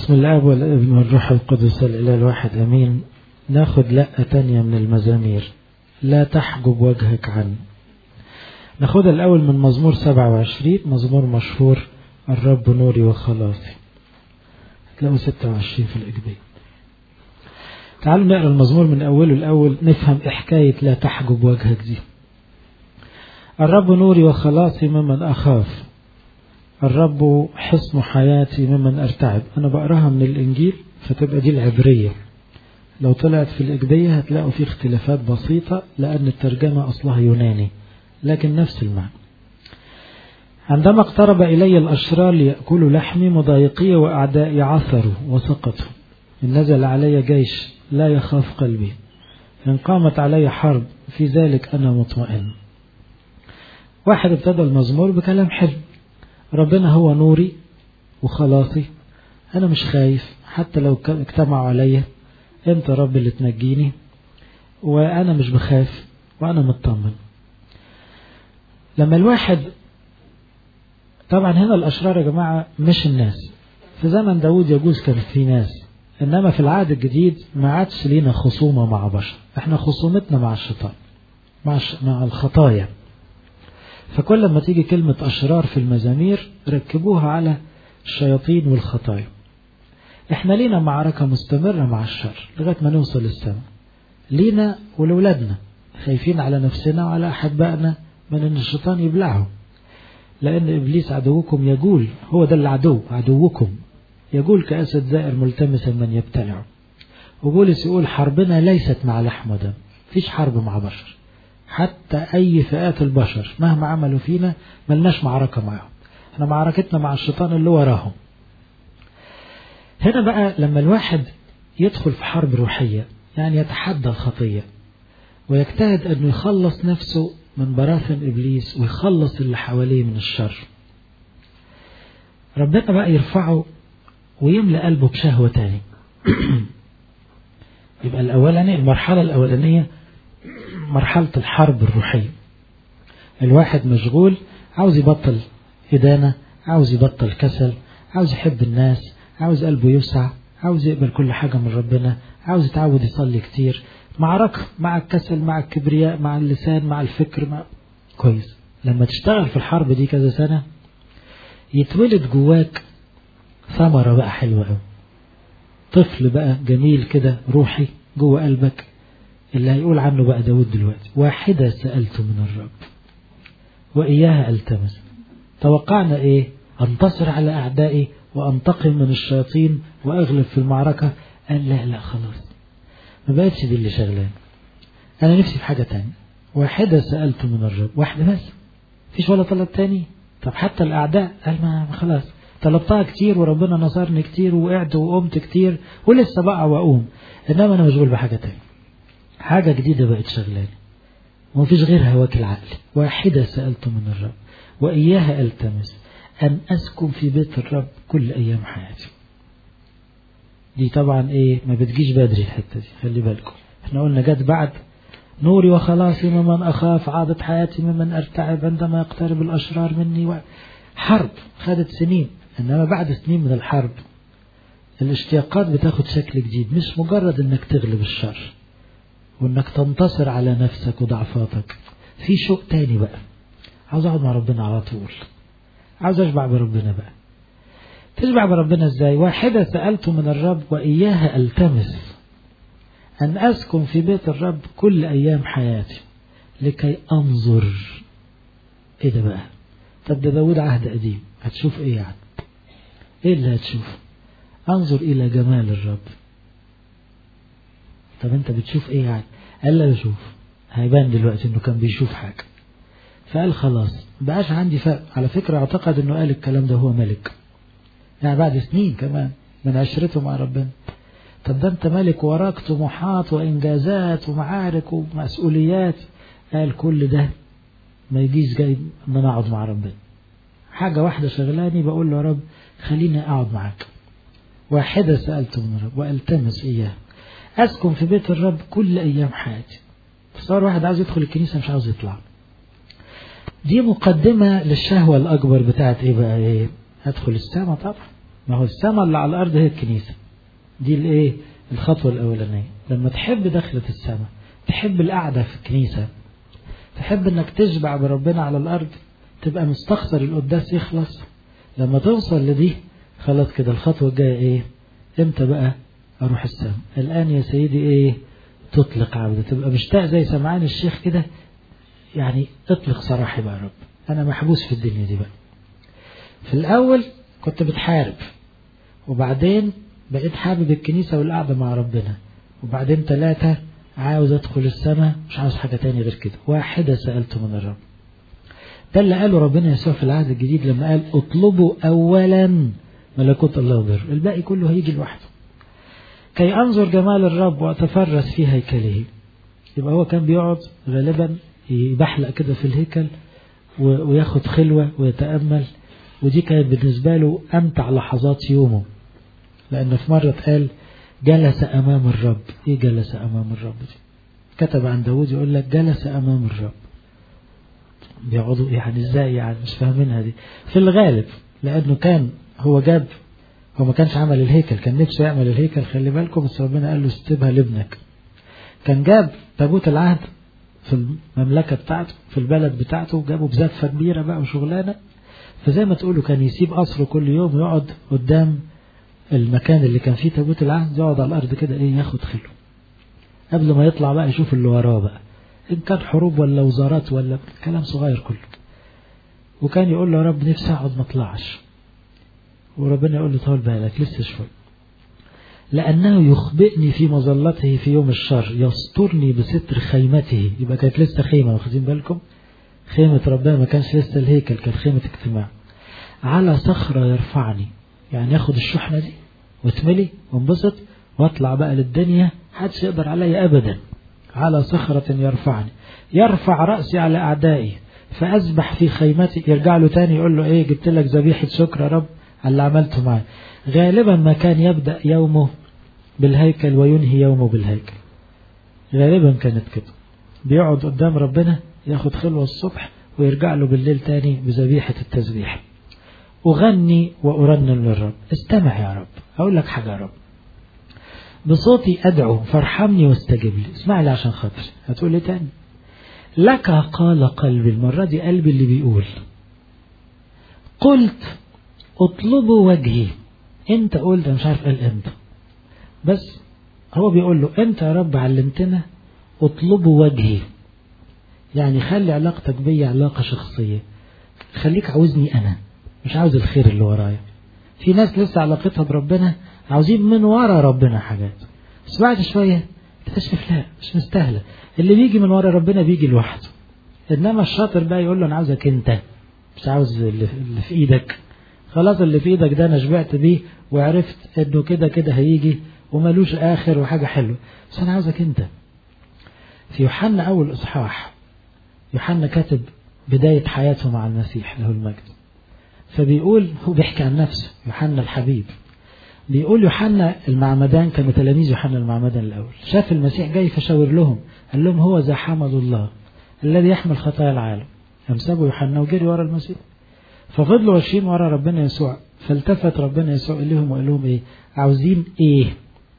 بسم الله والابن والروح القدس الإله الواحد أمين ناخد لقة تانية من المزامير لا تحجب وجهك عني ناخدها الأول من مزمور 27 مزمور مشهور الرب نوري وخلاصي هتلاقوا 26 في الإجبية تعالوا نقرا المزمور من أوله الأول نفهم حكاية لا تحجب وجهك دي الرب نوري وخلاصي ممن أخاف الرب حصن حياتي ممن أرتعب أنا بقراها من الإنجيل فتبقى دي العبرية لو طلعت في الإجبية هتلاقوا في اختلافات بسيطة لأن الترجمة أصلها يوناني لكن نفس المعنى عندما اقترب إلي الأشرار ليأكلوا لحمي مضايقي وأعدائي عثروا وسقطوا إن نزل علي جيش لا يخاف قلبي إن قامت علي حرب في ذلك أنا مطمئن واحد ابتدى المزمور بكلام حلو ربنا هو نوري وخلاصي أنا مش خايف حتى لو اجتمعوا عليا أنت رب اللي تنجيني وأنا مش بخاف وأنا مطمن لما الواحد طبعا هنا الأشرار يا جماعة مش الناس في زمن داود يجوز كان في ناس إنما في العهد الجديد ما عادش لينا خصومة مع بشر احنا خصومتنا مع الشيطان مع, مع الخطايا فكل ما تيجي كلمة أشرار في المزامير ركبوها على الشياطين والخطايا احنا لينا معركة مستمرة مع الشر لغاية ما نوصل للسماء لينا ولولادنا خايفين على نفسنا وعلى أحبائنا من أن الشيطان يبلعهم لأن إبليس عدوكم يقول هو ده العدو عدوكم يقول كأسد زائر ملتمسا من يبتلعه وبولس يقول حربنا ليست مع لحم ودم فيش حرب مع بشر حتى أي فئات البشر مهما عملوا فينا ملناش معركة معهم احنا معركتنا مع الشيطان اللي وراهم هنا بقى لما الواحد يدخل في حرب روحية يعني يتحدى الخطية ويجتهد أنه يخلص نفسه من براثن إبليس ويخلص اللي حواليه من الشر ربنا بقى يرفعه ويملأ قلبه بشهوة تاني يبقى الأولانية المرحلة الأولانية مرحلة الحرب الروحية الواحد مشغول عاوز يبطل إدانة عاوز يبطل كسل عاوز يحب الناس عاوز قلبه يوسع عاوز يقبل كل حاجة من ربنا عاوز يتعود يصلي كتير معركة مع الكسل مع الكبرياء مع اللسان مع الفكر مع كويس لما تشتغل في الحرب دي كذا سنة يتولد جواك ثمرة بقى حلوة قوي طفل بقى جميل كده روحي جوه قلبك اللي هيقول عنه بقى داود دلوقتي واحدة سألت من الرب وإياها ألتمس توقعنا إيه أنتصر على أعدائي وأنتقم من الشياطين وأغلب في المعركة قال لا لا خلاص ما بقتش دي اللي شغلان أنا نفسي في حاجة تانية واحدة سألت من الرب واحدة بس فيش ولا طلب تاني طب حتى الأعداء قال ما خلاص طلبتها كتير وربنا نصرني كتير وقعت وقمت كتير ولسه بقى وأقوم إنما أنا مشغول بحاجة تانية حاجة جديدة بقت شغلاني ومفيش غير هواك العقل واحدة سألت من الرب وإياها ألتمس أن أسكن في بيت الرب كل أيام حياتي دي طبعا إيه ما بتجيش بدري الحتة دي خلي بالكم احنا قلنا جت بعد نوري وخلاصي ممن أخاف عادت حياتي ممن أرتعب عندما يقترب الأشرار مني و... حرب خدت سنين إنما بعد سنين من الحرب الاشتياقات بتاخد شكل جديد مش مجرد انك تغلب الشر وانك تنتصر على نفسك وضعفاتك في شوق تاني بقى عاوز اقعد مع ربنا على طول عاوز اشبع بربنا بقى تشبع بربنا ازاي واحدة سألت من الرب وإياها ألتمس أن أسكن في بيت الرب كل أيام حياتي لكي أنظر إيه ده بقى طب ده داود عهد قديم هتشوف إيه يعني إيه اللي هتشوف أنظر إلى جمال الرب طب أنت بتشوف إيه يعني قال لا بشوف هيبان دلوقتي إنه كان بيشوف حاجة فقال خلاص بقاش عندي فرق على فكرة اعتقد إنه قال الكلام ده هو ملك يعني بعد سنين كمان من عشرته مع ربنا طب ده انت ملك وراك طموحات وانجازات ومعارك ومسؤوليات قال كل ده ما يجيش جاي ان انا اقعد مع ربنا حاجة واحدة شغلاني بقول له يا رب خليني اقعد معاك واحدة سألت من الرب والتمس اياه اسكن في بيت الرب كل ايام حياتي تصور واحد عاوز يدخل الكنيسة مش عاوز يطلع دي مقدمة للشهوة الأكبر بتاعت إيه بقى إيه؟ أدخل السماء طبعا ما هو السماء اللي على الأرض هي الكنيسة دي الايه الخطوة الأولانية لما تحب دخلة السماء تحب القعدة في الكنيسة تحب انك تشبع بربنا على الأرض تبقى مستخسر القداس يخلص لما توصل لدي خلاص كده الخطوة الجاية ايه امتى بقى اروح السماء الآن يا سيدي ايه تطلق عبده تبقى مشتاق زي سمعان الشيخ كده يعني اطلق سراحي بقى يا رب انا محبوس في الدنيا دي بقى في الاول كنت بتحارب وبعدين بقيت حابب الكنيسة والقعدة مع ربنا وبعدين ثلاثة عاوز ادخل السماء مش عاوز حاجة تاني غير كده واحدة سألته من الرب ده اللي قاله ربنا يسوع في العهد الجديد لما قال اطلبوا اولا ملكوت الله وبره الباقي كله هيجي لوحده كي انظر جمال الرب واتفرس في هيكله يبقى هو كان بيقعد غالبا يبحلق كده في الهيكل وياخد خلوة ويتأمل ودي كانت بالنسبة له أمتع لحظات يومه لأن في مرة قال جلس أمام الرب إيه جلس أمام الرب دي كتب عن داود يقول لك جلس أمام الرب بيقعدوا يعني ازاي يعني مش فاهمينها دي في الغالب لأنه كان هو جاب هو ما كانش عمل الهيكل كان نفسه يعمل الهيكل خلي بالكم بس ربنا قال له استبها لابنك كان جاب تابوت العهد في المملكة بتاعته في البلد بتاعته جابه بزفة كبيرة بقى وشغلانة فزي ما تقولوا كان يسيب قصره كل يوم يقعد قدام المكان اللي كان فيه تابوت العهد يقعد على الأرض كده إيه ياخد خلو قبل ما يطلع بقى يشوف اللي وراه بقى إن كان حروب ولا وزارات ولا كلام صغير كله وكان يقول له يا رب نفسي أقعد ما أطلعش وربنا يقول له طول بالك لسه شوي لأنه يخبئني في مظلته في يوم الشر يسترني بستر خيمته يبقى كانت لسه خيمة واخدين بالكم خيمة ربنا ما كانش لسه الهيكل كانت خيمة اجتماع على صخرة يرفعني يعني ياخد الشحنة دي واتملي وانبسط واطلع بقى للدنيا محدش يقدر عليا ابدا على صخرة يرفعني يرفع رأسي على أعدائي فأسبح في خيمتي يرجع له تاني يقول له ايه جبت لك ذبيحة شكر يا رب على اللي عملته معي غالبا ما كان يبدأ يومه بالهيكل وينهي يومه بالهيكل غالبا كانت كده بيقعد قدام ربنا ياخد خلوة الصبح ويرجع له بالليل تاني بذبيحة التسبيح أغني وأرنم للرب استمع يا رب أقول لك حاجة يا رب بصوتي أدعو فارحمني واستجب لي اسمع لي عشان خاطري هتقول لي تاني لك قال قلبي المرة دي قلبي اللي بيقول قلت اطلبوا وجهي انت قلت مش عارف قال امتى بس هو بيقول له انت يا رب علمتنا اطلبوا وجهي يعني خلي علاقتك بيا علاقة شخصية خليك عاوزني انا مش عاوز الخير اللي ورايا في ناس لسه علاقتها بربنا عاوزين من ورا ربنا حاجات بس بعد شوية تكتشف لا مش مستاهلة اللي بيجي من ورا ربنا بيجي لوحده انما الشاطر بقى يقول له انا عاوزك انت مش عاوز اللي في ايدك خلاص اللي في ايدك ده انا شبعت بيه وعرفت انه كده كده هيجي وملوش اخر وحاجة حلوة بس انا عاوزك انت في يوحنا اول اصحاح يوحنا كاتب بداية حياته مع المسيح له المجد فبيقول هو بيحكي عن نفسه يوحنا الحبيب بيقول يوحنا المعمدان كانوا تلاميذ يوحنا المعمدان الأول شاف المسيح جاي فشاور لهم قال لهم هو ذا حمد الله الذي يحمل خطايا العالم قام سابوا يوحنا وجري ورا المسيح ففضلوا ماشيين ورا ربنا يسوع فالتفت ربنا يسوع إليهم وقال لهم ايه عاوزين ايه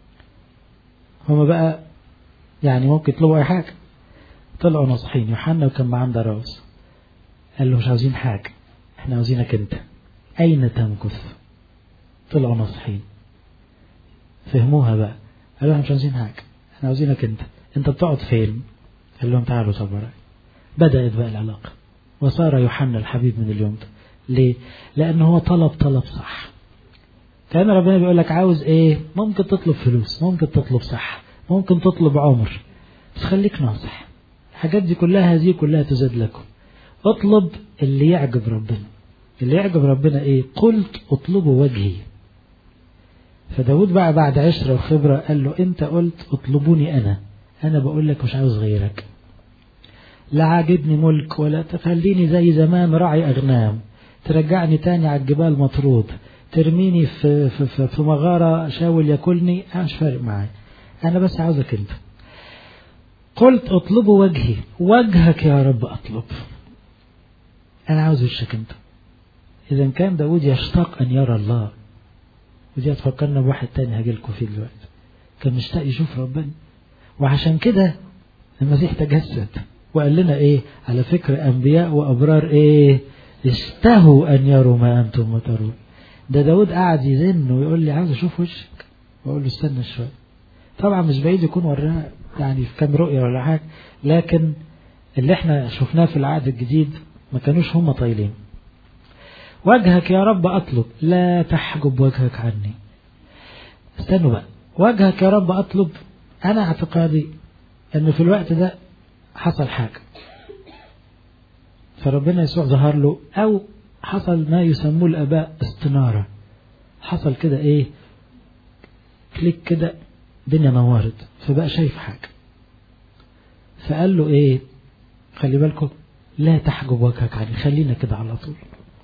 هما بقى يعني ممكن يطلبوا اي حاجه طلعوا ناصحين يوحنا وكان معاه دراوس قال له مش عاوزين حاجه احنا عاوزينك انت اين تمكث طلعوا ناصحين فهموها بقى قالوا احنا مش عاوزين حاجه احنا عاوزينك انت انت بتقعد فين قال لهم تعالوا طب بدأت بقى العلاقة وصار يوحنا الحبيب من اليوم ده ليه لأنه هو طلب طلب صح كان ربنا بيقول لك عاوز ايه ممكن تطلب فلوس ممكن تطلب صحة ممكن تطلب عمر بس خليك ناصح الحاجات دي كلها هذه كلها تزاد لكم اطلب اللي يعجب ربنا اللي يعجب ربنا ايه قلت اطلبوا وجهي فداود بقى بعد عشرة وخبرة قال له انت قلت اطلبوني انا انا بقول لك مش عاوز غيرك لا عاجبني ملك ولا تخليني زي زمان راعي اغنام ترجعني تاني على الجبال مطرود ترميني في, في, في, في مغارة شاول ياكلني انا مش فارق معايا انا بس عاوزك انت قلت اطلبوا وجهي وجهك يا رب اطلب انا عاوز وشك انت اذا كان داود يشتاق ان يرى الله ودي هتفكرنا بواحد تاني هجيلكم فيه دلوقتي كان مشتاق يشوف ربنا وعشان كده المسيح تجسد وقال لنا ايه على فكرة انبياء وابرار ايه اشتهوا ان يروا ما انتم ترون ده داود قاعد يزن ويقول لي عاوز اشوف وشك واقول له استنى شويه طبعا مش بعيد يكون وراه يعني في كام رؤيه ولا حاجه لكن اللي احنا شفناه في العهد الجديد ما كانوش هم طايلين وجهك يا رب اطلب لا تحجب وجهك عني استنوا بقى وجهك يا رب اطلب انا اعتقادي ان في الوقت ده حصل حاجه فربنا يسوع ظهر له او حصل ما يسموه الاباء استناره حصل كده ايه كليك كده الدنيا نورت فبقى شايف حاجه فقال له ايه خلي بالكم لا تحجب وجهك عني خلينا كده على طول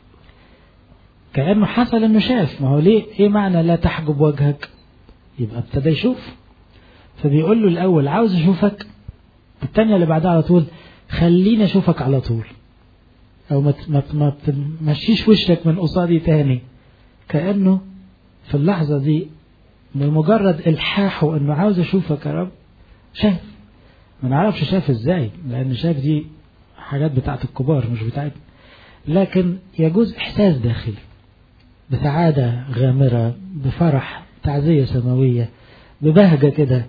كأنه حصل انه شاف ما هو ليه ايه معنى لا تحجب وجهك يبقى ابتدى يشوف فبيقول له الاول عاوز اشوفك الثانيه اللي بعدها على طول خليني اشوفك على طول او ما ما ما تمشيش وشك من قصادي تاني كانه في اللحظه دي بمجرد الحاحه انه عاوز اشوفك يا رب شاف ما نعرفش شاف ازاي لان شاف دي حاجات بتاعت الكبار مش بتاعتنا لكن يجوز احساس داخلي بسعاده غامره بفرح تعزيه سماويه ببهجه كده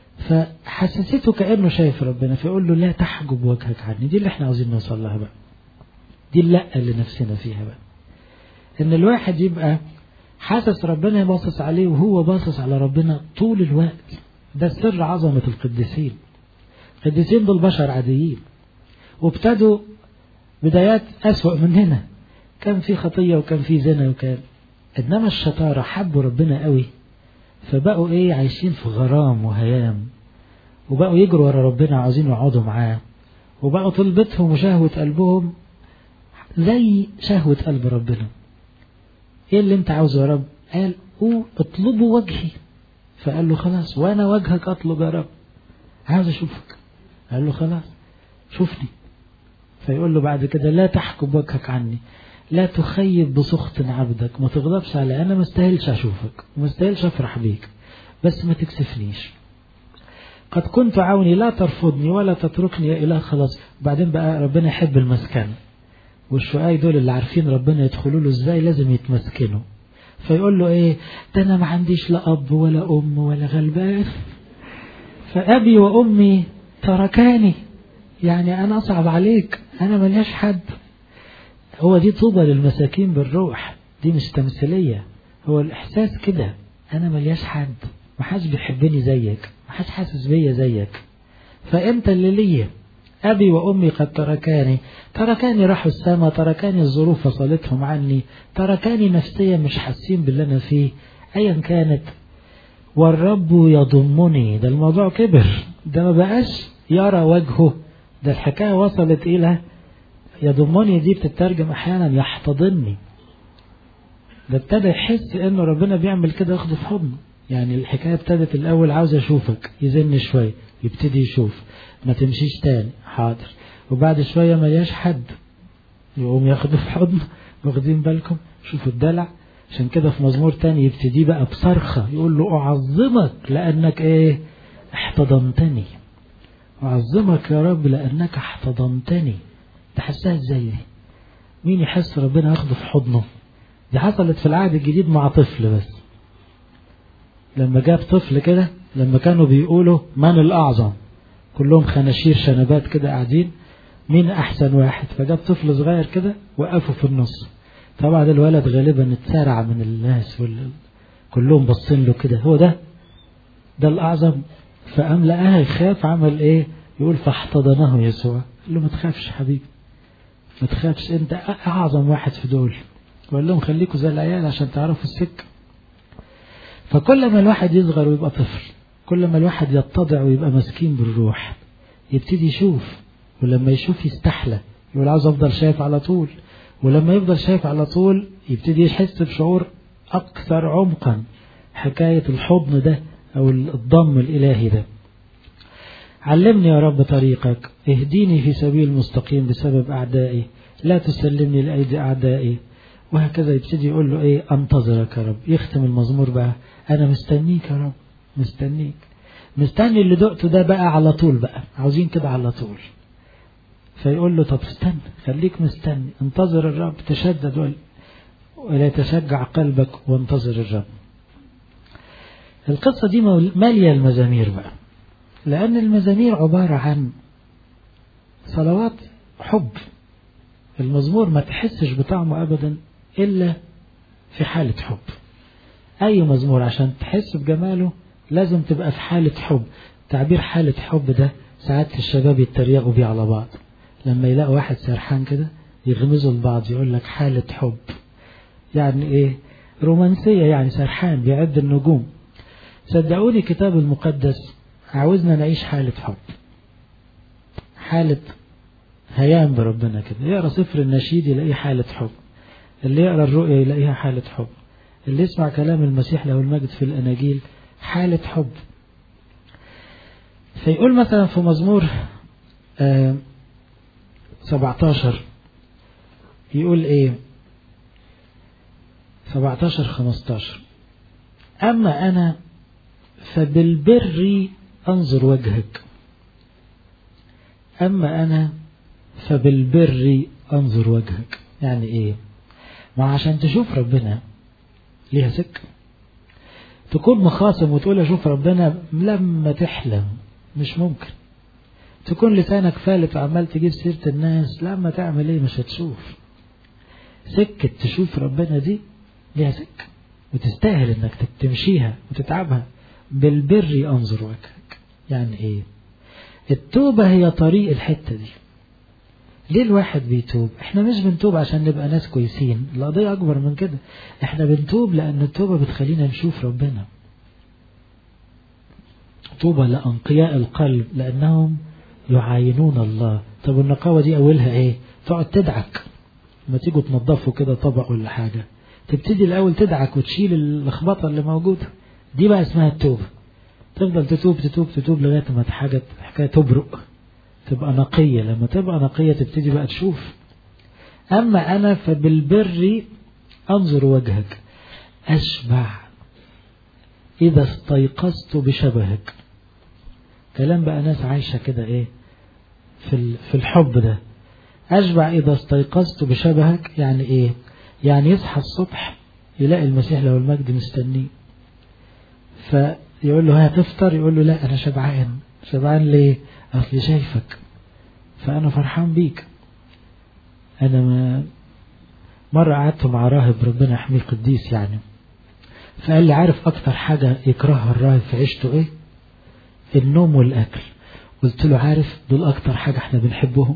فحسسته كانه شايف ربنا فيقول له لا تحجب وجهك عني دي اللي احنا عاوزين نوصل لها بقى دي اللقه اللي نفسنا فيها بقى ان الواحد يبقى حاسس ربنا باصص عليه وهو باصص على ربنا طول الوقت ده سر عظمه القديسين القديسين دول بشر عاديين وابتدوا بدايات أسوأ مننا كان في خطية وكان في زنا وكان إنما الشطارة حبوا ربنا قوي فبقوا إيه عايشين في غرام وهيام وبقوا يجروا ورا ربنا عاوزين يقعدوا معاه وبقوا طلبتهم وشهوة قلبهم زي شهوة قلب ربنا ايه اللي انت عاوزه يا رب قال قول اطلبوا وجهي فقال له خلاص وانا وجهك اطلب يا رب عاوز اشوفك قال له خلاص شوفني فيقول له بعد كده لا تحكم وجهك عني لا تخيب بسخط عبدك ما تغضبش علي انا ما استاهلش اشوفك وما استاهلش افرح بيك بس ما تكسفنيش قد كنت عوني لا ترفضني ولا تتركني يا اله خلاص بعدين بقى ربنا يحب المسكن والشقاي دول اللي عارفين ربنا يدخلوا له ازاي لازم يتمسكنوا فيقول له ايه ده انا ما عنديش لا اب ولا ام ولا غلبان فابي وامي تركاني يعني انا اصعب عليك انا ملياش حد هو دي طوبى للمساكين بالروح دي مش تمثيلية هو الاحساس كده انا ملياش حد محدش بيحبني زيك محدش حاسس بيا زيك فانت اللي ليا ابي وامي قد تركاني تركاني راحوا السما تركاني الظروف فصلتهم عني تركاني نفسيا مش حاسين باللي انا فيه ايا كانت والرب يضمني ده الموضوع كبر ده ما بقاش يرى وجهه ده الحكاية وصلت إلى يضمني دي بتترجم أحيانا يحتضني ده ابتدى يحس إنه ربنا بيعمل كده ياخده في حضنه يعني الحكاية ابتدت الأول عاوز أشوفك يزن شوية يبتدي يشوف ما تمشيش تاني حاضر وبعد شوية ما ياش حد يقوم ياخده في حضنه واخدين بالكم شوفوا الدلع عشان كده في مزمور تاني يبتدي بقى بصرخة يقول له أعظمك لأنك إيه احتضنتني أعظمك يا رب لأنك احتضنتني تحسها ازاي دي مين يحس ربنا ياخده في حضنه دي حصلت في العهد الجديد مع طفل بس لما جاب طفل كده لما كانوا بيقولوا من الأعظم كلهم خناشير شنبات كده قاعدين مين أحسن واحد فجاب طفل صغير كده وقفوا في النص طبعا الولد غالبا اتسارع من الناس وال... كلهم باصين له كده هو ده ده الأعظم فقام لقاها يخاف عمل ايه يقول فاحتضنه يسوع قال له ما تخافش حبيبي ما تخافش انت اعظم واحد في دول وقال لهم خليكوا زي العيال عشان تعرفوا السكه فكل ما الواحد يصغر ويبقى طفل كل ما الواحد يتضع ويبقى مسكين بالروح يبتدي يشوف ولما يشوف يستحلى يقول عاوز افضل شايف على طول ولما يفضل شايف على طول يبتدي يحس بشعور اكثر عمقا حكايه الحضن ده أو الضم الإلهي ده علمني يا رب طريقك اهديني في سبيل مستقيم بسبب أعدائي لا تسلمني لأيدي أعدائي وهكذا يبتدي يقول له ايه انتظرك يا رب يختم المزمور بقى انا مستنيك يا رب مستنيك مستني اللي دقته ده بقى على طول بقى عاوزين كده على طول فيقول له طب استنى خليك مستني انتظر الرب تشدد ولا يتشجع قلبك وانتظر الرب القصة دي مالية المزامير بقى لأن المزامير عبارة عن صلوات حب المزمور ما تحسش بطعمه أبدا إلا في حالة حب أي مزمور عشان تحس بجماله لازم تبقى في حالة حب تعبير حالة حب ده ساعات الشباب يتريقوا بيه على بعض لما يلاقوا واحد سرحان كده يغمزوا لبعض يقول لك حالة حب يعني ايه رومانسية يعني سرحان بيعد النجوم صدقوني كتاب المقدس عاوزنا نعيش حالة حب حالة هيام بربنا كده يقرا سفر النشيد يلاقيه حالة حب اللي يقرا الرؤيا يلاقيها حالة حب اللي يسمع كلام المسيح له المجد في الأناجيل حالة حب فيقول مثلا في مزمور آه 17 يقول ايه 17 15 أما أنا فبالبر أنظر وجهك أما أنا فبالبر أنظر وجهك يعني إيه ما عشان تشوف ربنا ليها سكة تكون مخاصم وتقول أشوف ربنا لما تحلم مش ممكن تكون لسانك فالت وعمال تجيب سيرة الناس لما تعمل ايه مش هتشوف سكة تشوف ربنا دي ليها سكة وتستاهل انك تمشيها وتتعبها بالبر انظر وجهك يعني ايه التوبة هي طريق الحتة دي ليه الواحد بيتوب احنا مش بنتوب عشان نبقى ناس كويسين القضية اكبر من كده احنا بنتوب لان التوبة بتخلينا نشوف ربنا طوبى لأنقياء القلب لأنهم يعاينون الله طب النقاوة دي أولها إيه تقعد تدعك لما تيجوا تنظفوا كده طبق ولا حاجة تبتدي الأول تدعك وتشيل اللخبطة اللي موجودة دي بقى اسمها التوبة تفضل تتوب تتوب تتوب لغاية ما حاجة حكاية تبرق تبقى نقية لما تبقى نقية تبتدي بقى تشوف أما أنا فبالبر أنظر وجهك أشبع إذا استيقظت بشبهك كلام بقى ناس عايشة كده إيه في في الحب ده أشبع إذا استيقظت بشبهك يعني إيه يعني يصحى الصبح يلاقي المسيح له المجد مستنيه فيقول له هتفطر يقول له لا أنا شبعان شبعان ليه أصلي شايفك فأنا فرحان بيك أنا ما مرة قعدت مع راهب ربنا يحميه قديس يعني فقال لي عارف أكتر حاجة يكرهها الراهب في عيشته إيه؟ النوم والأكل قلت له عارف دول أكتر حاجة إحنا بنحبهم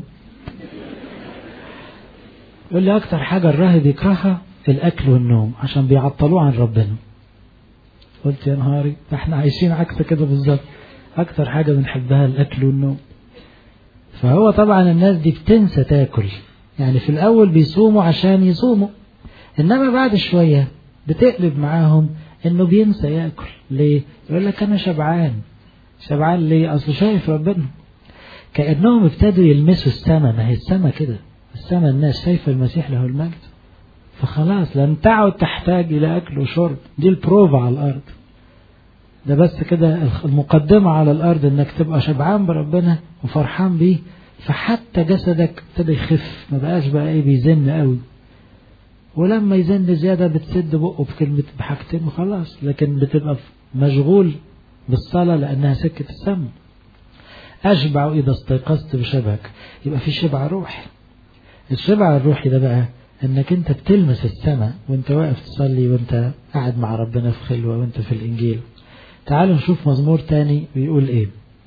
يقول لي أكتر حاجة الراهب يكرهها الأكل والنوم عشان بيعطلوه عن ربنا قلت يا نهاري ده احنا عايشين عكس كده بالظبط أكتر حاجة بنحبها الأكل والنوم فهو طبعا الناس دي بتنسى تاكل يعني في الأول بيصوموا عشان يصوموا إنما بعد شوية بتقلب معاهم إنه بينسى ياكل ليه؟ يقول لك أنا شبعان شبعان ليه؟ أصل شايف ربنا كأنهم ابتدوا يلمسوا السماء ما هي السماء كده السماء الناس شايفة المسيح له المجد فخلاص لن تعد تحتاج إلى أكل وشرب دي البروفا على الأرض ده بس كده المقدمة على الأرض إنك تبقى شبعان بربنا وفرحان بيه فحتى جسدك ابتدى يخف ما بقاش بقى إيه بيزن قوي ولما يزن زيادة بتسد بقه بكلمة بحاجتين وخلاص لكن بتبقى مشغول بالصلاة لأنها سكة السم أشبع إذا استيقظت بشبهك يبقى في شبع روحي الشبع الروحي ده بقى انك انت بتلمس السماء وانت واقف تصلي وانت قاعد مع ربنا في خلوة وانت في الانجيل تعالوا نشوف مزمور تاني بيقول ايه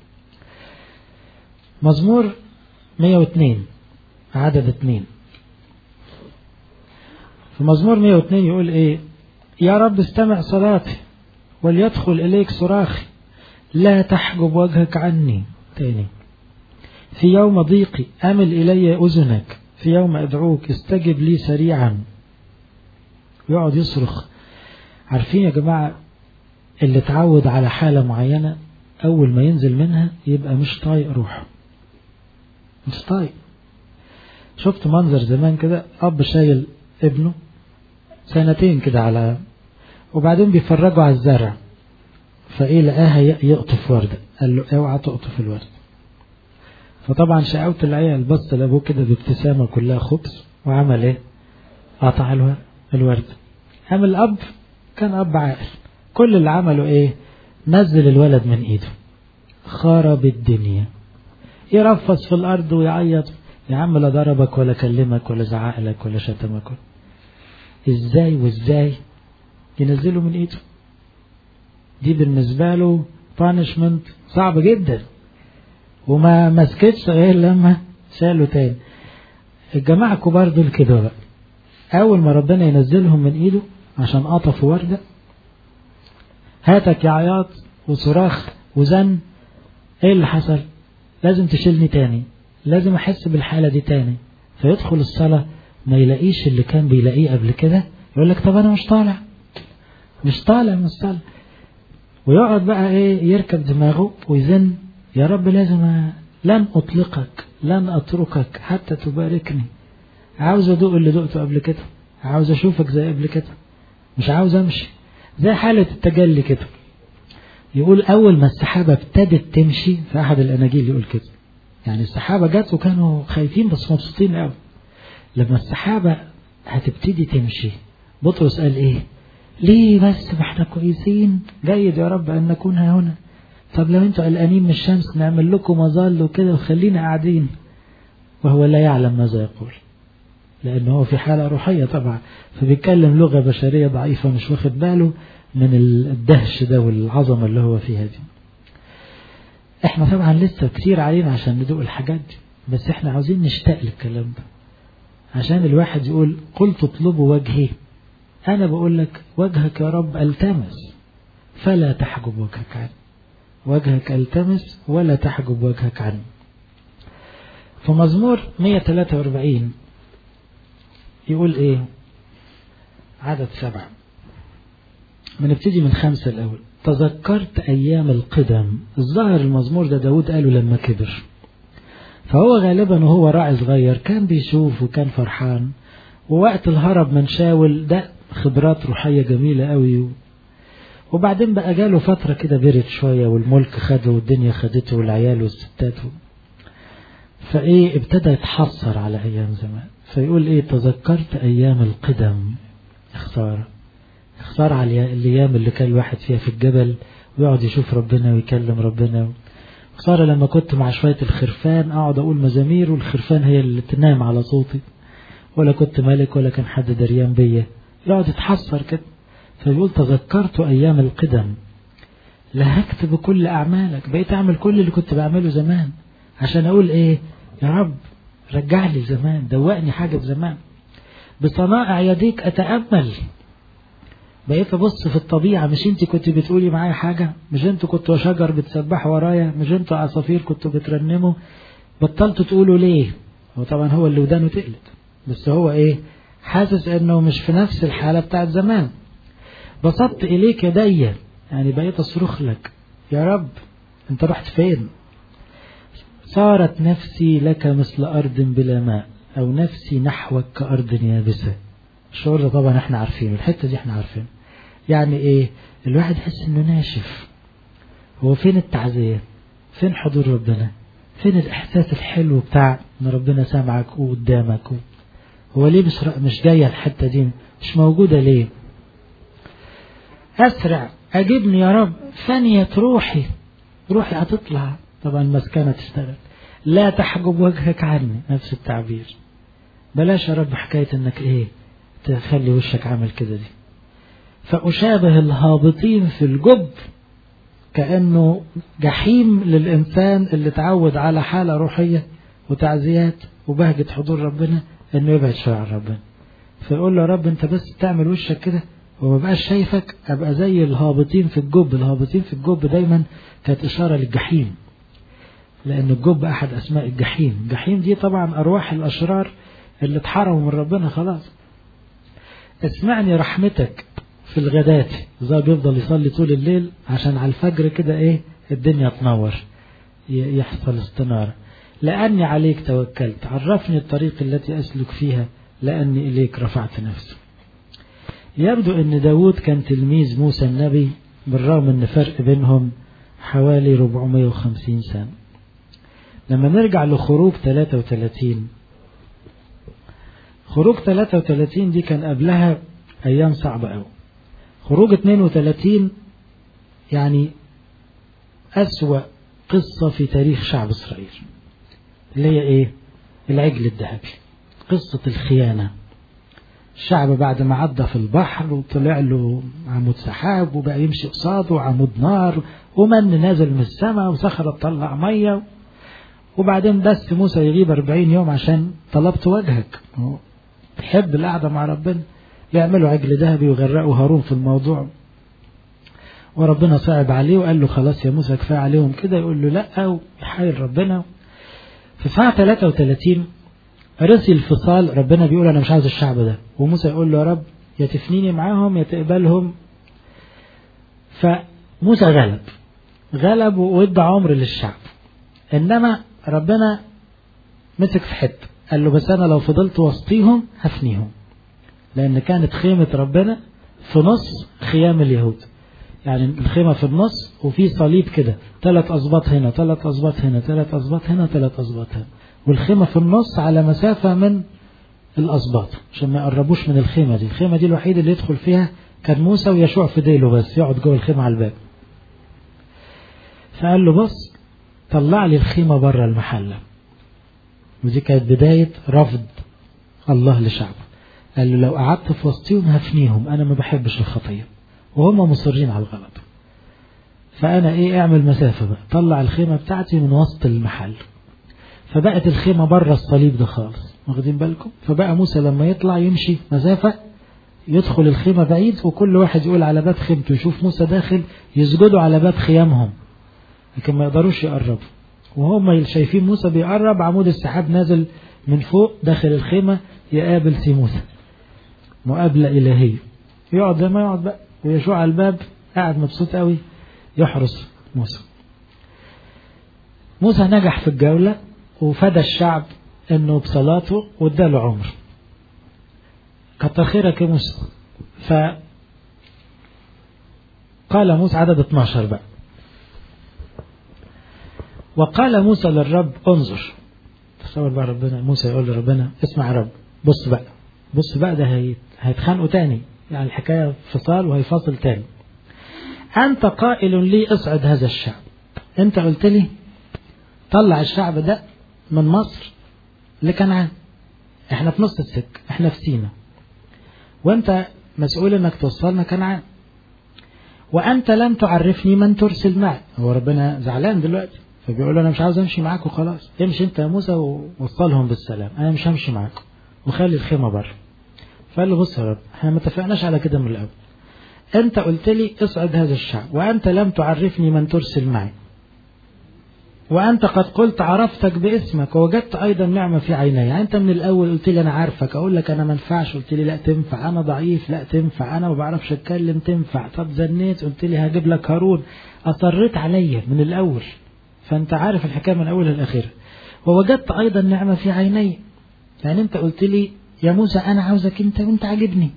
مزمور 102 عدد اتنين في مزمور 102 يقول ايه يا رب استمع صلاتي وليدخل اليك صراخي لا تحجب وجهك عني تاني في يوم ضيقي امل الي اذنك في يوم ادعوك استجب لي سريعا يقعد يصرخ عارفين يا جماعه اللي اتعود على حالة معينة أول ما ينزل منها يبقى مش طايق روحه مش طايق شفت منظر زمان كده أب شايل ابنه سنتين كده على وبعدين بيفرجوا على الزرع فايه لقاها يقطف وردة قال له اوعى تقطف الورد فطبعا شقاوة العيال بص لابوه كده بابتسامة كلها خبز وعمل ايه قطع الورد قام الاب كان اب عاقل كل اللي عمله ايه نزل الولد من ايده خرب الدنيا يرفص في الارض ويعيط يا عم لا ضربك ولا كلمك ولا زعق لك ولا شتمك ازاي وازاي ينزله من ايده دي بالنسبة له بانشمنت صعب جدا وما مسكتش غير لما شالوا تاني الجماعة الكبار دول كده بقى أول ما ربنا ينزلهم من إيده عشان قطفوا وردة هاتك يا عياط وصراخ وزن إيه اللي حصل؟ لازم تشيلني تاني لازم أحس بالحالة دي تاني فيدخل الصلاة ما يلاقيش اللي كان بيلاقيه قبل كده يقول لك طب أنا مش طالع مش طالع مش طالع ويقعد بقى إيه يركب دماغه ويزن يا رب لازم أ... لن أطلقك لن أتركك حتى تباركني عاوز أدوق اللي دقته قبل كده عاوز أشوفك زي قبل كده مش عاوز أمشي زي حالة التجلي كده يقول أول ما السحابة ابتدت تمشي في أحد الأناجيل يقول كده يعني السحابة جت وكانوا خايفين بس مبسوطين قوي لما السحابة هتبتدي تمشي بطرس قال إيه ليه بس ما احنا كويسين جيد يا رب أن نكون ها هنا طب لو انتوا قلقانين من الشمس نعمل لكم مظل وكده وخلينا قاعدين وهو لا يعلم ماذا يقول لأنه هو في حالة روحية طبعا فبيتكلم لغة بشرية ضعيفة مش واخد باله من الدهش ده والعظمة اللي هو فيها دي احنا طبعا لسه كتير علينا عشان ندوق الحاجات دي بس احنا عاوزين نشتاق للكلام ده عشان الواحد يقول قلت اطلبوا وجهي انا بقول لك وجهك يا رب التمس فلا تحجب وجهك عني وجهك التمس ولا تحجب وجهك عني في مزمور 143 يقول ايه عدد سبعة بنبتدي من خمسة الأول تذكرت أيام القدم الظاهر المزمور ده داود قاله لما كبر فهو غالبا وهو راعي صغير كان بيشوف وكان فرحان ووقت الهرب من شاول ده خبرات روحية جميلة قوي وبعدين بقى جاله فترة كده برد شوية والملك خده والدنيا خدته والعيال والستات فايه ابتدى يتحسر على ايام زمان فيقول ايه تذكرت ايام القدم خسارة خسارة على الايام اللي كان الواحد فيها في الجبل ويقعد يشوف ربنا ويكلم ربنا خسارة لما كنت مع شوية الخرفان اقعد اقول مزامير والخرفان هي اللي تنام على صوتي ولا كنت ملك ولا كان حد دريان بيا يقعد يتحسر كده فيقول تذكرت ايام القدم لهكت بكل اعمالك بقيت اعمل كل اللي كنت بعمله زمان عشان اقول ايه يا رب رجع لي زمان دوقني حاجة زمان بصنائع يديك اتأمل بقيت ابص في الطبيعة مش انت كنت بتقولي معايا حاجة مش انتوا كنتوا شجر بتسبحوا ورايا مش انتوا عصافير كنتوا بترنموا بطلتوا تقولوا ليه هو طبعا هو اللي ودانه تقلت بس هو ايه حاسس انه مش في نفس الحالة بتاعت زمان بسطت اليك يدي يعني بقيت اصرخ لك يا رب انت رحت فين صارت نفسي لك مثل أرض بلا ماء أو نفسي نحوك كأرض يابسة الشعور ده طبعا احنا عارفينه الحتة دي احنا عارفينه يعني ايه الواحد يحس انه ناشف هو فين التعزية فين حضور ربنا فين الإحساس الحلو بتاع ان ربنا سامعك وقدامك هو ليه مش مش جاية الحتة دي مش موجودة ليه أسرع أجبني يا رب ثانية روحي روحي هتطلع طبعا المسكنة تشتغل لا تحجب وجهك عني نفس التعبير بلاش يا رب حكاية انك ايه تخلي وشك عامل كده دي فأشابه الهابطين في الجب كأنه جحيم للإنسان اللي تعود على حالة روحية وتعزيات وبهجة حضور ربنا انه يبعد شوية عن ربنا فيقول له يا رب انت بس تعمل وشك كده وما بقاش شايفك ابقى زي الهابطين في الجب الهابطين في الجب دايما كانت اشاره للجحيم لان الجب احد اسماء الجحيم الجحيم دي طبعا ارواح الاشرار اللي اتحرموا من ربنا خلاص اسمعني رحمتك في الغداة زي بيفضل يصلي طول الليل عشان على الفجر كده ايه الدنيا تنور يحصل استنارة لأني عليك توكلت عرفني الطريق التي أسلك فيها لأني إليك رفعت نفسي يبدو ان داود كان تلميذ موسى النبي بالرغم ان فرق بينهم حوالي 450 سنة لما نرجع لخروج 33 خروج 33 دي كان قبلها ايام صعبة قوي خروج 32 يعني أسوأ قصة في تاريخ شعب إسرائيل اللي هي إيه العجل الذهبي قصة الخيانة الشعب بعد ما عدى في البحر وطلع له عمود سحاب وبقى يمشي قصاده وعمود نار ومن نازل من السماء وصخرة تطلع مية وبعدين بس موسى يغيب 40 يوم عشان طلبت وجهك بيحب القعدة مع ربنا يعملوا عجل ذهبي ويغرقوا هارون في الموضوع وربنا صعب عليه وقال له خلاص يا موسى كفايه عليهم كده يقول له لا ويحايل ربنا في ساعة 33 رسي الفصال ربنا بيقول انا مش عاوز الشعب ده وموسى يقول له يا رب يا تفنيني معاهم يا تقبلهم فموسى غلب غلب وادى عمر للشعب انما ربنا مسك في حته قال له بس انا لو فضلت وسطيهم هفنيهم لان كانت خيمه ربنا في نص خيام اليهود يعني الخيمة في النص وفي صليب كده ثلاث أصباط هنا ثلاث أصباط هنا ثلاث أصباط هنا ثلاث أصباط هنا والخيمة في النص على مسافة من الأصباط عشان ما يقربوش من الخيمة دي الخيمة دي الوحيدة اللي يدخل فيها كان موسى ويشوع في ديله بس يقعد جوه الخيمة على الباب فقال له بص طلع لي الخيمة بره المحلة ودي كانت بداية رفض الله لشعبه قال له لو قعدت في وسطهم هفنيهم أنا ما بحبش الخطية وهم مصرين على الغلط فأنا إيه أعمل مسافة بقى طلع الخيمة بتاعتي من وسط المحل فبقت الخيمة بره الصليب ده خالص واخدين بالكم فبقى موسى لما يطلع يمشي مسافة يدخل الخيمة بعيد وكل واحد يقول على باب خيمته يشوف موسى داخل يسجدوا على باب خيامهم لكن ما يقدروش يقربوا وهم شايفين موسى بيقرب عمود السحاب نازل من فوق داخل الخيمة يقابل سي موسى مقابلة إلهية يقعد زي ما يقعد بقى ويشوع على الباب قاعد مبسوط قوي يحرس موسى موسى نجح في الجولة وفدى الشعب انه بصلاته واداله عمر كتر خيرك يا موسى ف قال موسى عدد 12 بقى وقال موسى للرب انظر تصور بقى ربنا موسى يقول لربنا اسمع يا رب بص بقى بص بقى ده هيتخانقوا تاني يعني الحكاية فصال وهيفاصل تاني أنت قائل لي اصعد هذا الشعب أنت قلت لي طلع الشعب ده من مصر لكنعان احنا في نص السك احنا في سينا وانت مسؤول انك توصلنا كنعان وانت لم تعرفني من ترسل معي هو ربنا زعلان دلوقتي فبيقول له انا مش عاوز امشي معاك وخلاص امشي انت يا موسى ووصلهم بالسلام انا مش همشي معاكم وخلي الخيمه بره فقال له بص يا رب احنا ما اتفقناش على كده من الاول انت قلت لي اصعد هذا الشعب وانت لم تعرفني من ترسل معي وانت قد قلت عرفتك باسمك ووجدت ايضا نعمه في عيني يعني انت من الاول قلت لي انا عارفك اقول لك انا ما ينفعش قلت لي لا تنفع انا ضعيف لا تنفع انا ما بعرفش اتكلم تنفع طب زنيت قلت لي هجيب لك هارون اصريت عليا من الاول فانت عارف الحكايه من اولها لاخرها ووجدت ايضا نعمه في عيني يعني انت قلت لي يا موسى أنا عاوزك أنت وأنت عاجبني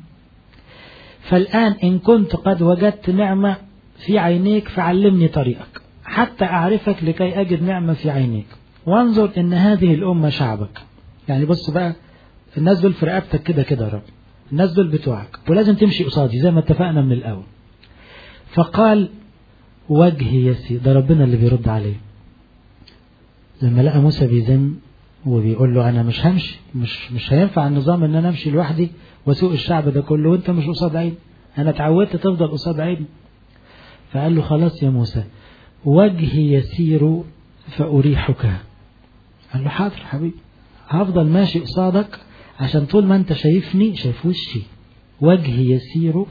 فالآن إن كنت قد وجدت نعمة في عينيك فعلمني طريقك حتى أعرفك لكي أجد نعمة في عينيك وانظر إن هذه الأمة شعبك يعني بص بقى الناس دول في رقبتك كده كده يا رب الناس دول بتوعك ولازم تمشي قصادي زي ما اتفقنا من الأول فقال وجهي يسير ده ربنا اللي بيرد عليه لما لقى موسى بيزن وبيقول له انا مش همشي مش مش هينفع النظام ان انا امشي لوحدي واسوق الشعب ده كله وانت مش قصاد عيني انا اتعودت تفضل قصاد عيني فقال له خلاص يا موسى وجهي يسير فاريحك قال له حاضر حبيبي هفضل ماشي قصادك عشان طول ما انت شايفني شايف وشي وجهي يسير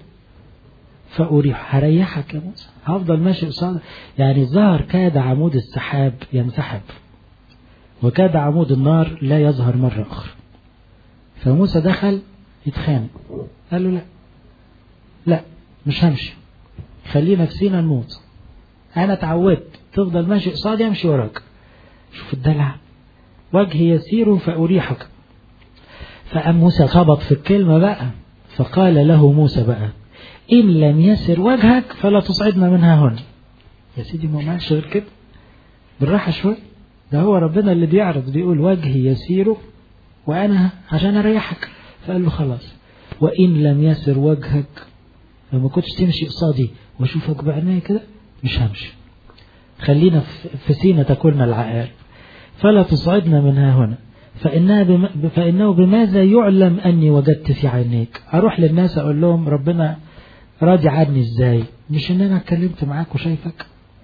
فأريح هريحك يا موسى هفضل ماشي قصادك يعني ظهر كاد عمود السحاب ينسحب وكاد عمود النار لا يظهر مرة أخرى فموسى دخل يتخانق قال له لا لا مش همشي خلينا في سينا نموت أنا اتعودت تفضل ماشي قصادي أمشي وراك شوف الدلع وجهي يسير فأريحك فقام موسى خبط في الكلمة بقى فقال له موسى بقى إن لم يسر وجهك فلا تصعدنا منها هنا يا سيدي ما مالش غير كده بالراحة شوي ده هو ربنا اللي بيعرض بيقول وجهي يسير وأنا عشان أريحك فقال له خلاص وإن لم يسر وجهك لما كنتش تمشي قصادي واشوفك بعيني كده مش همشي خلينا في سينا تاكلنا العقال فلا تصعدنا منها هنا فإنها بم... فإنه بماذا يعلم أني وجدت في عينيك أروح للناس أقول لهم ربنا راضي عني إزاي مش إن أنا اتكلمت معاك وشايفك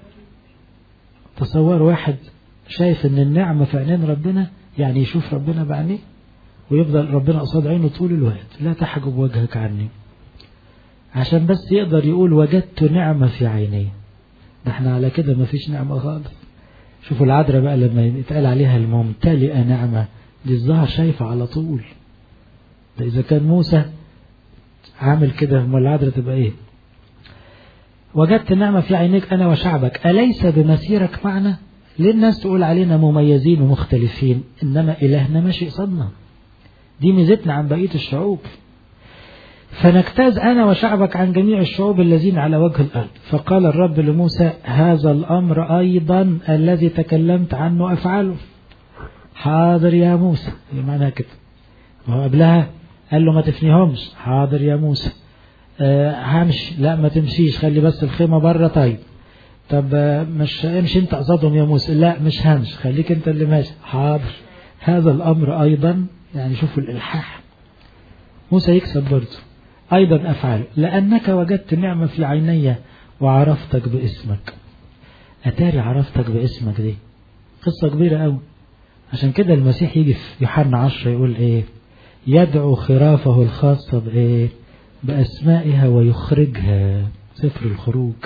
تصور واحد شايف إن النعمة في عينين ربنا يعني يشوف ربنا بعينيه ويفضل ربنا قصاد عينه طول الوقت لا تحجب وجهك عني عشان بس يقدر يقول وجدت نعمة في عيني ده احنا على كده ما فيش نعمة خالص شوفوا العذراء بقى لما يتقال عليها الممتلئة نعمة دي الظاهر شايفة على طول ده إذا كان موسى عامل كده امال العذراء تبقى ايه وجدت نعمة في عينيك أنا وشعبك أليس بمسيرك معنا ليه الناس تقول علينا مميزين ومختلفين إنما إلهنا ماشي قصادنا دي ميزتنا عن بقية الشعوب فنجتاز أنا وشعبك عن جميع الشعوب الذين على وجه الأرض فقال الرب لموسى هذا الأمر أيضا الذي تكلمت عنه أفعله حاضر يا موسى هي معناها كده وهو قبلها قال له ما تفنيهمش حاضر يا موسى أه همشي لا ما تمشيش خلي بس الخيمة بره طيب طب مش امشي انت قصادهم يا موسى لا مش همشي خليك انت اللي ماشي حاضر هذا الأمر أيضا يعني شوفوا الإلحاح موسى يكسب برضه أيضا أفعل لأنك وجدت نعمة في عيني وعرفتك باسمك أتاري عرفتك باسمك دي قصة كبيرة أوي عشان كده المسيح يجي في يوحنا عشرة يقول إيه يدعو خرافه الخاصة بإيه بأسمائها ويخرجها سفر الخروج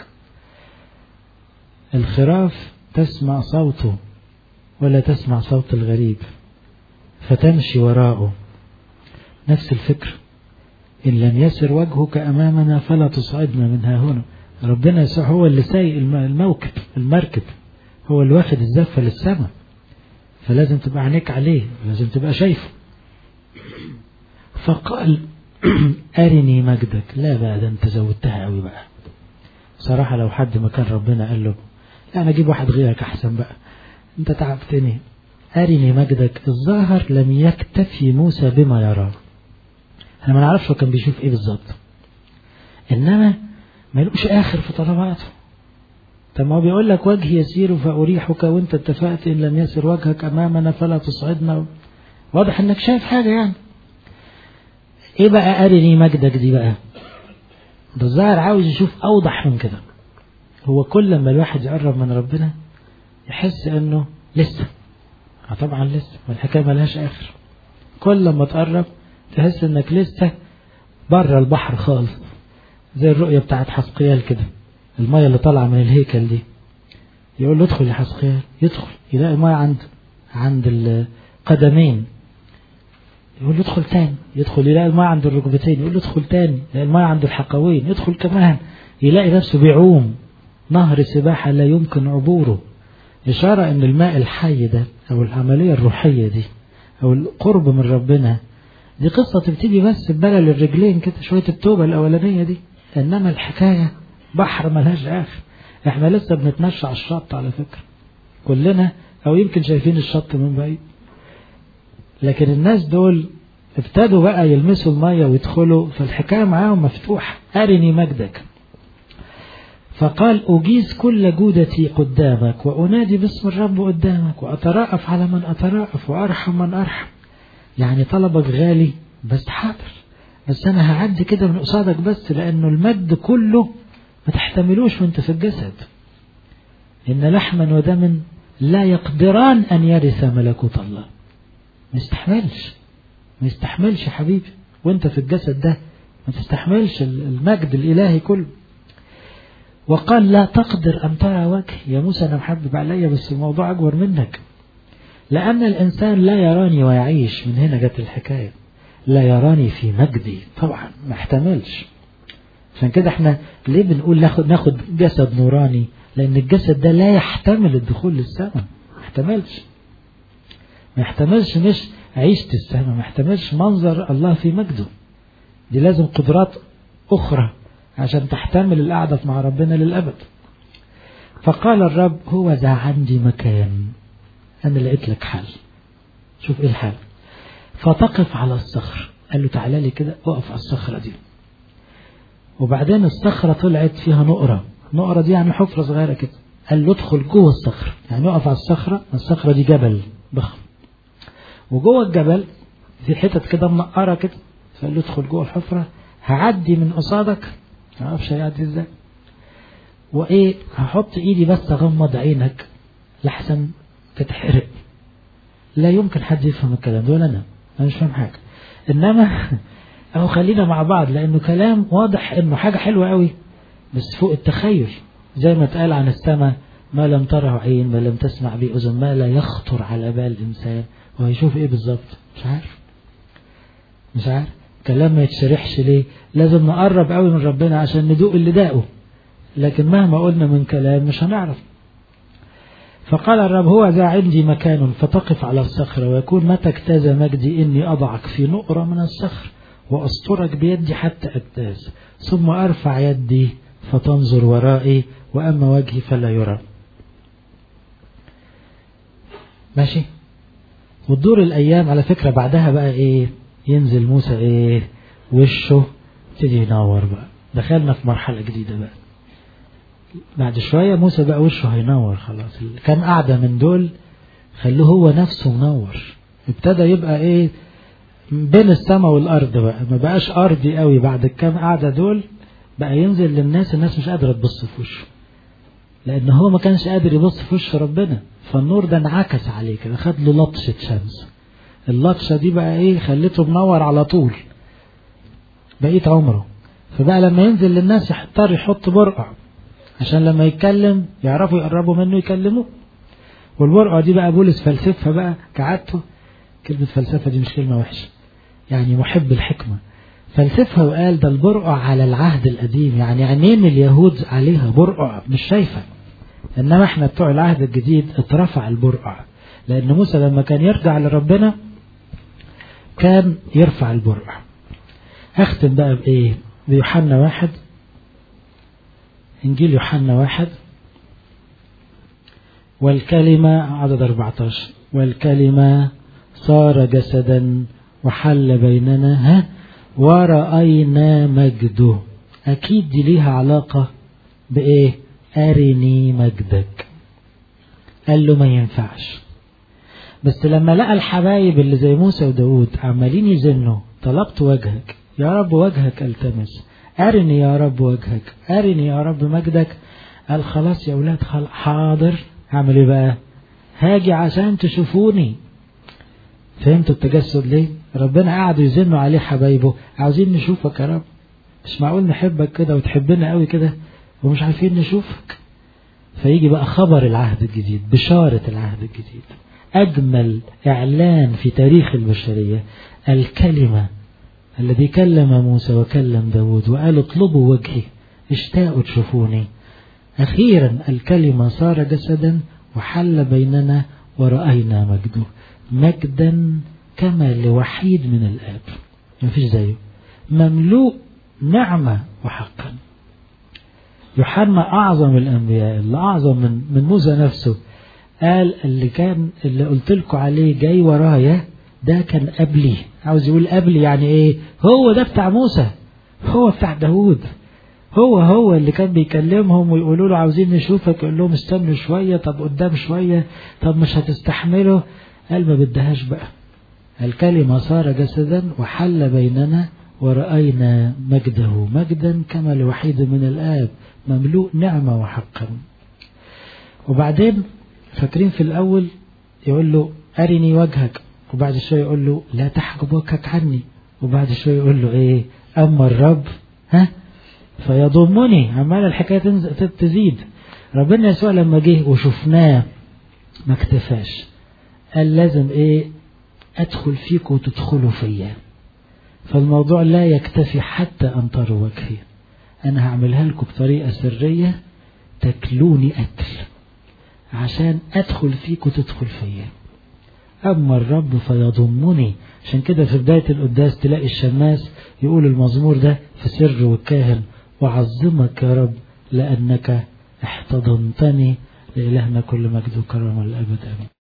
الخراف تسمع صوته ولا تسمع صوت الغريب فتمشي وراءه نفس الفكر إن لم يسر وجهك أمامنا فلا تصعدنا منها هنا ربنا يسوع هو اللي سايق الموكب المركب هو اللي واخد الزفة للسماء فلازم تبقى عينيك عليه لازم تبقى شايفه فقال أرني مجدك لا بقى ده أنت زودتها قوي بقى صراحة لو حد مكان ربنا قال له لا أنا أجيب واحد غيرك أحسن بقى أنت تعبتني أرني مجدك الظاهر لم يكتفي موسى بما يراه احنا ما نعرفش هو كان بيشوف ايه بالظبط انما ما يلقوش اخر في طلباته طب ما هو بيقول لك وجهي يسير فاريحك وانت اتفقت ان لم يسر وجهك امامنا فلا تصعدنا واضح انك شايف حاجه يعني ايه بقى ارني مجدك دي بقى ده الظاهر عاوز يشوف اوضح من كده هو كل لما الواحد يقرب من ربنا يحس انه لسه طبعا لسه والحكايه ملهاش اخر كل لما تقرب تحس انك لسه بره البحر خالص زي الرؤية بتاعت حسقيال كده المية اللي طالعة من الهيكل دي يقول له ادخل يا حسقيال يدخل يلاقي المية عند عند القدمين يقول له ادخل تاني يدخل يلاقي المية عند الركبتين يقول له ادخل تاني يلاقي المية عند الحقوين يدخل كمان يلاقي نفسه بيعوم نهر سباحة لا يمكن عبوره إشارة أن الماء الحي ده أو العملية الروحية دي أو القرب من ربنا دي قصة تبتدي بس ببلل الرجلين كده شوية التوبة الأولانية دي إنما الحكاية بحر ملهاش آخر إحنا لسه بنتمشى على الشط على فكرة كلنا أو يمكن شايفين الشط من بعيد لكن الناس دول ابتدوا بقى يلمسوا المية ويدخلوا فالحكاية معاهم مفتوحة أرني مجدك فقال أجيز كل جودتي قدامك وأنادي باسم الرب قدامك وأتراءف على من أتراءف وأرحم من أرحم يعني طلبك غالي بس حاضر بس أنا هعدي كده من قصادك بس لأنه المجد كله ما تحتملوش وانت في الجسد إن لحما ودما لا يقدران أن يرث ملكوت الله ما يستحملش ما يستحملش يا حبيبي وانت في الجسد ده ما تستحملش المجد الإلهي كله وقال لا تقدر أن ترى وجهي يا موسى أنا محبب عليا بس الموضوع أكبر منك لأن الإنسان لا يراني ويعيش من هنا جت الحكاية لا يراني في مجدي طبعا ما احتملش عشان كده احنا ليه بنقول ناخد ناخد جسد نوراني لأن الجسد ده لا يحتمل الدخول للسماء ما يحتملش ما يحتملش مش عيشة السماء ما يحتملش منظر الله في مجده دي لازم قدرات أخرى عشان تحتمل القعدة مع ربنا للأبد فقال الرب هو ذا عندي مكان أنا لقيت لك حل شوف إيه الحل فتقف على الصخر قال له تعالى لي كده اقف على الصخرة دي وبعدين الصخرة طلعت فيها نقرة نقرة دي يعني حفرة صغيرة كده قال له ادخل جوه الصخرة يعني اقف على الصخرة الصخرة دي جبل ضخم وجوه الجبل في حتت كده منقرة كده فقال له ادخل جوه الحفرة هعدي من قصادك ما اعرفش هيعدي ازاي وايه هحط ايدي بس اغمض عينك لحسن تتحرق لا يمكن حد يفهم الكلام ده ولا انا انا مش فاهم حاجه انما اهو خلينا مع بعض لانه كلام واضح انه حاجه حلوه قوي بس فوق التخيل زي ما اتقال عن السماء ما لم تره عين ما لم تسمع به اذن ما لا يخطر على بال الانسان وهيشوف ايه بالظبط مش عارف مش عارف كلام ما يتشرحش ليه لازم نقرب قوي من ربنا عشان ندوق اللي داقه لكن مهما قلنا من كلام مش هنعرف فقال الرب هو ذا عندي مكان فتقف على الصخرة ويكون متى اجتاز مجدي إني أضعك في نقرة من الصخر وأسطرك بيدي حتى أجتاز ثم أرفع يدي فتنظر ورائي وأما وجهي فلا يرى ماشي وتدور الأيام على فكرة بعدها بقى إيه ينزل موسى إيه وشه يبتدي ينور بقى دخلنا في مرحلة جديدة بقى بعد شوية موسى بقى وشه هينور خلاص كان قاعدة من دول خلوه هو نفسه منور ابتدى يبقى ايه بين السماء والارض بقى ما بقاش ارضي قوي بعد الكام قاعدة دول بقى ينزل للناس الناس مش قادرة تبص في وشه لان هو ما كانش قادر يبص في وش ربنا فالنور ده انعكس عليه كده خد له لطشة شمس اللطشة دي بقى ايه خلته منور على طول بقيت عمره فبقى لما ينزل للناس يضطر يحط برقع عشان لما يتكلم يعرفوا يقربوا منه يكلموه والبرقع دي بقى بولس فلسفة بقى كعادته كلمة فلسفة دي مش كلمة وحشة يعني محب الحكمة فلسفها وقال ده البرقع على العهد القديم يعني عينين اليهود عليها برقع مش شايفة انما احنا بتوع العهد الجديد اترفع البرقع لان موسى لما كان يرجع لربنا كان يرفع البرقع اختم بقى بايه بيوحنا واحد إنجيل يوحنا واحد والكلمة عدد 14 والكلمة صار جسدا وحل بيننا ها ورأينا مجده أكيد دي ليها علاقة بإيه أرني مجدك قال له ما ينفعش بس لما لقى الحبايب اللي زي موسى وداود عمالين يزنوا طلبت وجهك يا رب وجهك التمس أرني يا رب وجهك أرني يا رب مجدك قال خلاص يا أولاد حاضر هعمل إيه بقى هاجي عشان تشوفوني فهمتوا التجسد ليه ربنا قعدوا يزنوا عليه حبايبه عاوزين نشوفك يا رب مش معقول نحبك كده وتحبنا قوي كده ومش عارفين نشوفك فيجي بقى خبر العهد الجديد بشارة العهد الجديد أجمل إعلان في تاريخ البشرية الكلمة الذي كلم موسى وكلم داود وقال اطلبوا وجهي اشتاقوا تشوفوني أخيرا الكلمة صار جسدا وحل بيننا ورأينا مجده مجدا كما لوحيد من الآب ما فيش زيه مملوء نعمة وحقا يوحنا أعظم الأنبياء اللي أعظم من, من موسى نفسه قال اللي كان اللي قلت لكم عليه جاي ورايا ده كان قبلي عاوز يقول قبلي يعني ايه هو ده بتاع موسى هو بتاع داود هو هو اللي كان بيكلمهم ويقولوا له عاوزين نشوفك يقول لهم استنوا شوية طب قدام شوية طب مش هتستحمله قال ما بدهاش بقى الكلمة صار جسدا وحل بيننا ورأينا مجده مجدا كما لوحيد من الآب مملوء نعمة وحقا وبعدين فاكرين في الأول يقول له أرني وجهك وبعد شوية يقول له لا تحجب وجهك عني وبعد شوية يقول له ايه اما الرب ها فيضمني عمال الحكاية تزيد ربنا يسوع لما جه وشفناه ما اكتفاش قال لازم ايه ادخل فيك وتدخلوا فيا فالموضوع لا يكتفي حتى ان تروا وجهي انا هعملها لكم بطريقة سرية تاكلوني اكل عشان ادخل فيك وتدخل فيا أما الرب فيضمني عشان كده في بداية القداس تلاقي الشماس يقول المزمور ده في سر والكاهن وعظمك يا رب لأنك احتضنتني لإلهنا كل مجد وكرم الأبد آمين